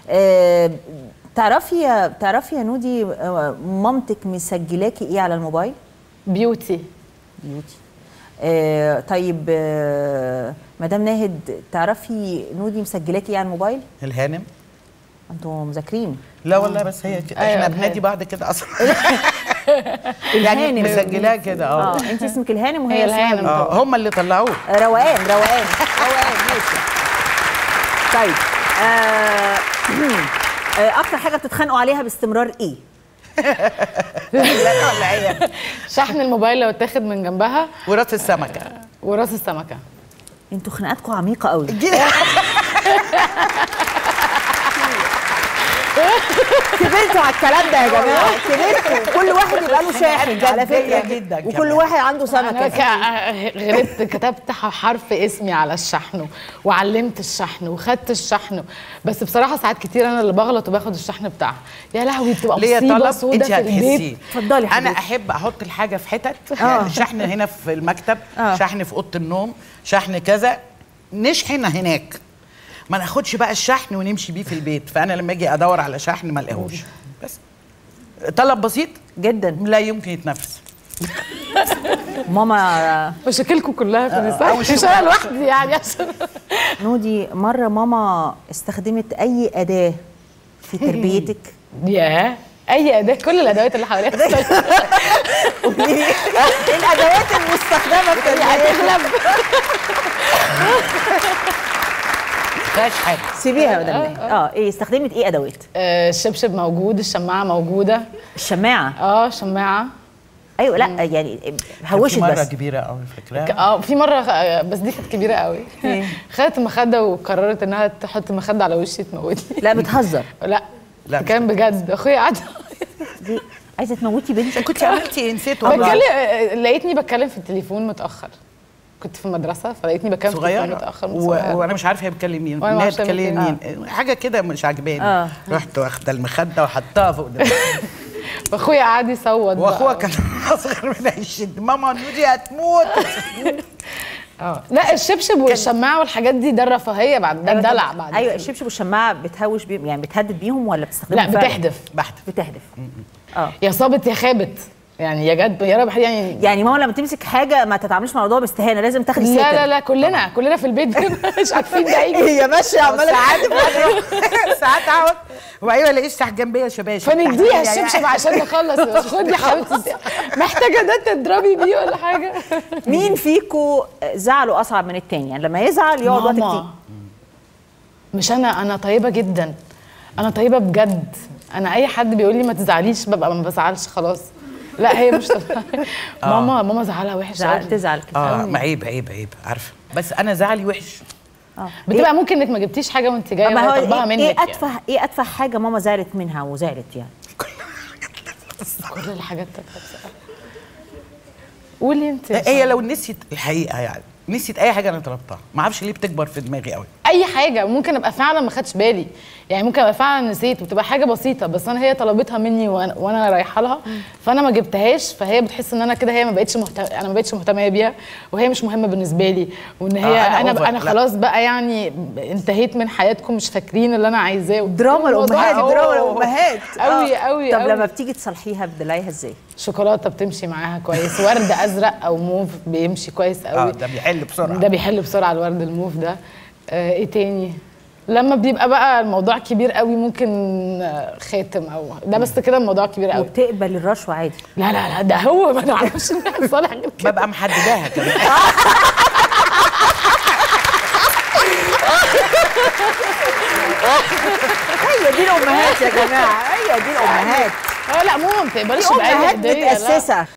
آه، تعرفي تعرفي يا نودي آه، مامتك مسجلاكي ايه على الموبايل بيوتي بيوتي آه طيب آه مدام ناهد تعرفي نودي مسجلاكي ايه على الموبايل الهانم انتوا مذاكرين لا والله بس هي كده أيوة، احنا الهانم. بنادي بعض كده اصلا يعني الهانم. مسجلاه كده اه اه انت اسمك الهانم وهي هي اسمها الهانم. نودي. اه هم اللي طلعوه روقان روقان روقان ماشي طيب آه آه، اكتر حاجه بتتخانقوا عليها باستمرار ايه لا ولا هي شحن الموبايل لو اتاخد من جنبها وراس السمكه وراس السمكه انتوا خناقاتكم عميقه قوي كبرتوا على الكلام ده يا جماعه كبرتوا كل واحد يبقى له شاحن على جدية فكره جدا وكل كمان. واحد عنده انا سمكه ك- غلبت كتبت حرف اسمي على الشحن وعلمت الشحن وخدت الشحن بس بصراحه ساعات كتير انا اللي بغلط وباخد الشحن بتاعها يا لهوي بتبقى ليا مصيبه طلب سودا انت في البيت هتحسيه اتفضلي انا حضرتك. احب احط الحاجه في حتت يعني شحن هنا في المكتب آه. شحن في اوضه النوم شحن كذا نشحن هناك ما ناخدش بقى الشحن ونمشي بيه في البيت فانا لما اجي ادور على شحن ما الاقيهوش بس طلب بسيط جدا لا يمكن يتنفس ماما مشاكلكم كلها في أو النساء مش شغل. انا لوحدي يعني عشان نودي مره ماما استخدمت اي اداه في تربيتك ياه اي اداه كل الادوات اللي حواليها قولي لي الادوات المستخدمه في تربيتك هتغلب فيهاش حاجه سيبيها يا مدام ناهد. اه ايه استخدمت ايه ادوات آه، الشبشب موجود الشماعه موجوده الشماعه اه شماعه ايوه لا يعني كان هوشت في مره بس كبيره قوي فاكراها اه في مره آه، بس دي كانت كبيره قوي إيه؟ خدت مخده وقررت انها تحط مخده على وشي تموتني لا بتهزر لا لا، كان بجد اخويا قعد دي عايزه تموتي بنتك كنت عملتي إيه؟ نسيت والله بتكلم آه، لقيتني بتكلم في التليفون متاخر كنت في المدرسه فلقيتني بتكلم في التليفون صغيره متاخر و... صغيرة. وانا مش عارفه هي بتكلم مين وأنا إن ما هي أعرفش هي بتكلم بتكلم مين حاجه كده مش عاجباني آه. رحت واخده المخده وحطها فوق دماغي واخويا قعد يصوت بقى. واخوها كان اصغر منها يشد ماما نودي هتموت اه لا الشبشب والشماعه والحاجات دي ده الرفاهيه بعد ده الدلع بعد ايوه كده. الشبشب والشماعه بتهوش بيهم يعني بتهدد بيهم ولا لا بتستخدمهم فعلاً؟ بتحدف بحت بتهدف اه يا صابت يا خابت يعني يا جد يا رب يعني يعني ماما لما تمسك حاجه ما تتعاملش مع الموضوع باستهانه لازم تاخدي لا ساتر لا لا كلنا كلنا في البيت مش عارفين ده يجي هي ماشيه عماله ساعات ساعات اقعد وبعدين الاقيش تحت جنبيا شباشب فنديها تحت- الشبشب عشان نخلص خدي يا حبيبتي محتاجه ده تضربي بيه ولا حاجه مين فيكو زعله اصعب من التاني يعني لما يزعل يقعد وقت ماما. كتير مش انا انا طيبه جدا انا طيبه بجد انا اي حد بيقول لي ما تزعليش ببقى ما بزعلش خلاص لا هي مش ماما ماما زعلها وحش زعل قوي. تزعل كده اه ما عيب عيب عيب عارفه بس انا زعلي وحش بتبقى ممكن انك ما جبتيش حاجه وانت جايه ما هو وهي طالباها ايه, منك إيه يعني. اتفه ايه اتفه حاجه ماما زعلت منها وزعلت يعني كل الحاجات تكتب بصراحة. قولي انت هي لو نسيت الحقيقه يعني نسيت اي حاجه انا طلبتها ما اعرفش ليه بتكبر في دماغي قوي اي حاجه ممكن ابقى فعلا ما خدش بالي يعني ممكن ابقى فعلا نسيت وتبقى حاجه بسيطه بس انا هي طلبتها مني وانا, وأنا رايحه لها فانا ما جبتهاش فهي بتحس ان انا كده هي ما بقتش مهتم... انا ما بقتش مهتميه بيها وهي مش مهمه بالنسبه لي وان هي آه، أنا انا over. انا, أنا لا. خلاص بقى يعني انتهيت من حياتكم مش فاكرين اللي انا عايزاه دراما الامهات الموضوع- دراما أوه. الامهات قوي آه. قوي طب قوي. لما بتيجي تصلحيها بتدلعيها ازاي شوكولاته بتمشي معاها كويس ورد ازرق او موف بيمشي كويس قوي اه ده بيحل بسرعه ده بيحل بسرعه الورد الموف ده آه ايه تاني لما بيبقى بقى الموضوع كبير قوي ممكن آه، خاتم او ده بس كده الموضوع كبير قوي وبتقبل الرشوه عادي لا لا لا ده هو ما نعرفش ان احنا صالح غير كده ببقى محدداها كمان هي دي الامهات يا جماعه هي دي الامهات اه لا ماما ما بتقبلش في بأي امهات هدية، لا. متاسسه